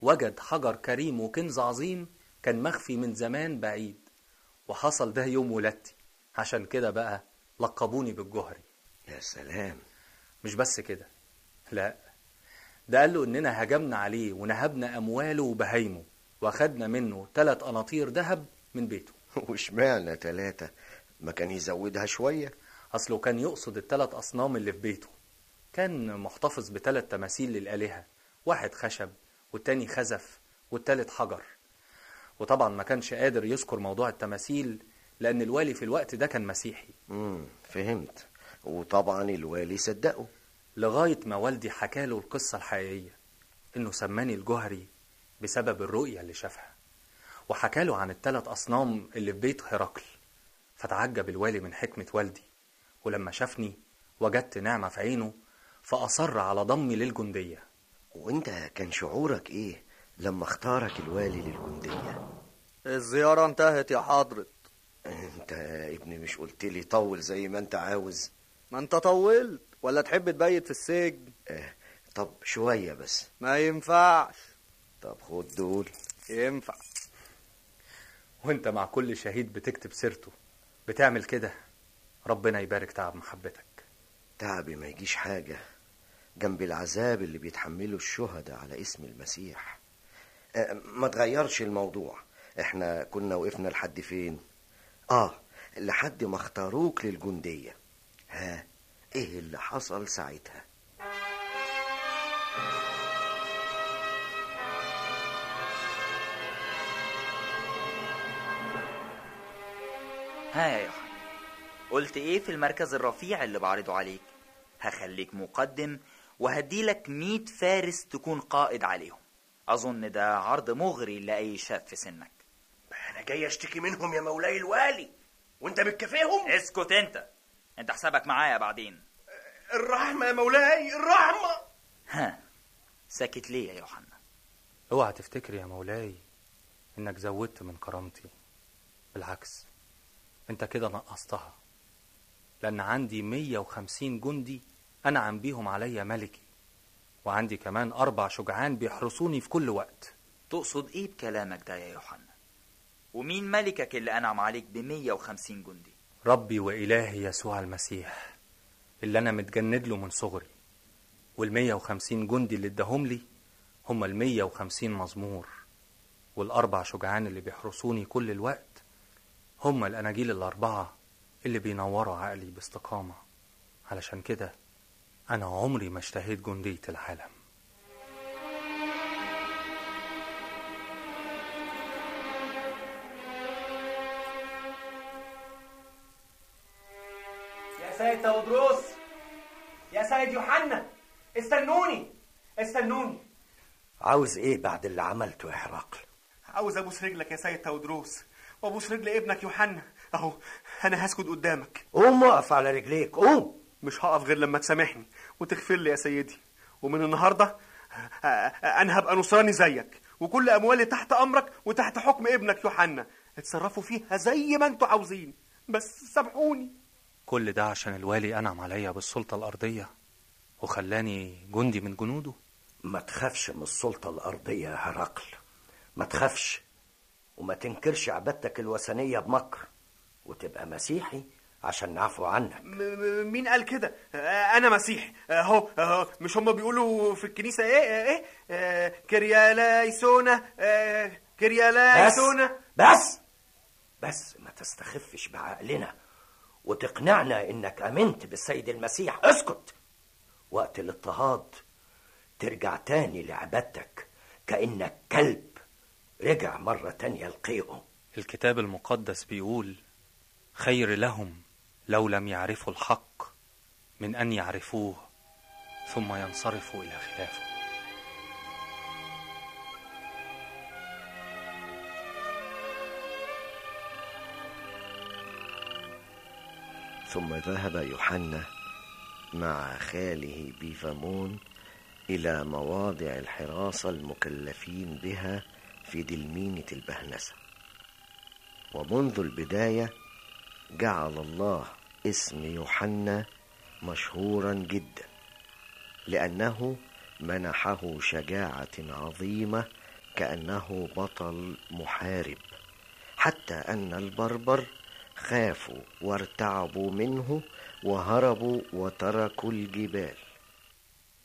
وجد حجر كريم وكنز عظيم كان مخفي من زمان بعيد وحصل ده يوم ولادتي عشان كده بقى لقبوني بالجهري يا سلام مش بس كده لا ده قال له اننا هجمنا عليه ونهبنا امواله وبهايمه واخدنا منه ثلاث قناطير ذهب من بيته واشمعنى تلاتة ما كان يزودها شوية اصله كان يقصد الثلاث اصنام اللي في بيته كان محتفظ بثلاث تماثيل للالهه واحد خشب والتاني خزف والتالت حجر وطبعا ما كانش قادر يذكر موضوع التماثيل لان الوالي في الوقت ده كان مسيحي امم فهمت وطبعا الوالي صدقه لغايه ما والدي حكاله القصه الحقيقيه انه سماني الجهري بسبب الرؤيه اللي شافها وحكاله عن الثلاث اصنام اللي في بيت هرقل فتعجب الوالي من حكمه والدي ولما شافني وجدت نعمه في عينه فاصر على ضمي للجنديه وانت كان شعورك ايه لما اختارك الوالي للجندية الزيارة انتهت يا حضرة انت يا ابني مش قلت لي طول زي ما انت عاوز ما انت طولت ولا تحب تبيت في السجن اه طب شوية بس ما ينفعش طب خد دول ينفع وانت مع كل شهيد بتكتب سيرته بتعمل كده ربنا يبارك تعب محبتك تعبي ما يجيش حاجة جنب العذاب اللي بيتحمله الشهداء على اسم المسيح اه ما تغيرش الموضوع احنا كنا وقفنا لحد فين اه لحد ما اختاروك للجندية ها ايه اللي حصل ساعتها ها يا يوحنا قلت ايه في المركز الرفيع اللي بعرضه عليك هخليك مقدم وهديلك مية فارس تكون قائد عليهم اظن ده عرض مغري لاي شاب في سنك انا جاي اشتكي منهم يا مولاي الوالي وانت بتكافئهم اسكت انت انت حسابك معايا بعدين الرحمة يا مولاي الرحمة ها ساكت ليه يا يوحنا اوعى تفتكر يا مولاي انك زودت من كرامتي بالعكس انت كده نقصتها لان عندي 150 جندي انعم بيهم عليا ملكي وعندي كمان اربع شجعان بيحرسوني في كل وقت تقصد ايه بكلامك ده يا يوحنا ومين ملكك اللي انعم عليك ب 150 جندي ربي وإلهي يسوع المسيح اللي أنا متجند له من صغري والمية وخمسين جندي اللي اداهم لي هما المية وخمسين مزمور والأربع شجعان اللي بيحرسوني كل الوقت هما الأناجيل الأربعة اللي بينوروا عقلي باستقامة علشان كده أنا عمري ما اشتهيت جندية العالم يا سيد تودروس يا سيد يوحنا استنوني استنوني عاوز ايه بعد اللي عملته يا هرقل عاوز ابوس رجلك يا سيد تودروس وابوس رجل ابنك يوحنا اهو انا هسجد قدامك قوم اقف على رجليك قوم مش هقف غير لما تسامحني وتغفر لي يا سيدي ومن النهارده آه، آه، انا هبقى نصراني زيك وكل اموالي تحت امرك وتحت حكم ابنك يوحنا اتصرفوا فيها زي ما انتوا عاوزين بس سامحوني كل ده عشان الوالي أنعم عليا بالسلطة الأرضية وخلاني جندي من جنوده ما تخافش من السلطة الأرضية يا هرقل ما تخافش وما تنكرش عبادتك الوثنية بمكر وتبقى مسيحي عشان نعفو عنك م- م- مين قال كده آه، انا مسيحي اهو اهو مش هم بيقولوا في الكنيسه ايه آه، ايه آه، كريالايسونا آه، بس كريالايسونا بس بس ما تستخفش بعقلنا وتقنعنا انك امنت بالسيد المسيح اسكت وقت الاضطهاد ترجع تاني لعبادتك كأنك كلب رجع مرة تانية لقيئه الكتاب المقدس بيقول خير لهم لو لم يعرفوا الحق من أن يعرفوه ثم ينصرفوا إلى خلافه ثم ذهب يوحنا مع خاله بيفامون إلى مواضع الحراسة المكلفين بها في دلمينة البهنسة ومنذ البداية جعل الله اسم يوحنا مشهورا جدا لأنه منحه شجاعة عظيمة وكأنه بطل محارب حتى أن البربر خافوا وارتعبوا منه وهربوا وتركوا الجبال